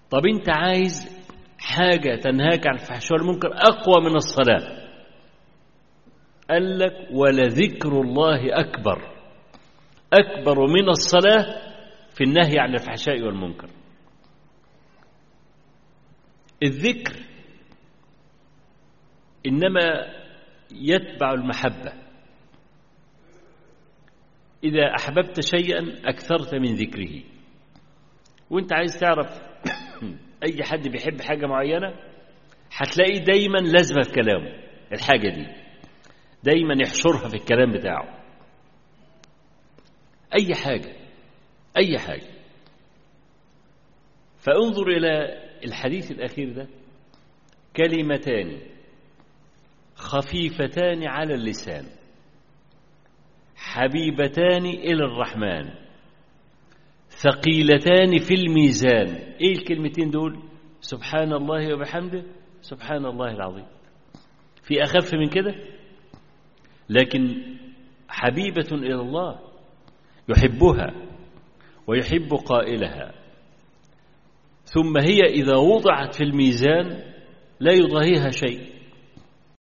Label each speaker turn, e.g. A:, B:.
A: طب انت عايز حاجة تنهاك عن الفحشاء والمنكر أقوى من الصلاة قال لك ولذكر الله أكبر أكبر من الصلاة في النهي عن الفحشاء والمنكر الذكر إنما يتبع المحبة إذا أحببت شيئا أكثرت من ذكره وانت عايز تعرف أي حد بيحب حاجة معينة هتلاقيه دايما لازمة في كلامه الحاجة دي دايما يحشرها في الكلام بتاعه أي حاجة أي حاجة فانظر إلى الحديث الأخير ده كلمتان خفيفتان على اللسان حبيبتان إلى الرحمن ثقيلتان في الميزان إيه الكلمتين دول سبحان الله وبحمده سبحان الله العظيم في أخف من كده لكن حبيبة إلى الله يحبها ويحب قائلها ثم هي إذا وضعت في الميزان لا يضاهيها شيء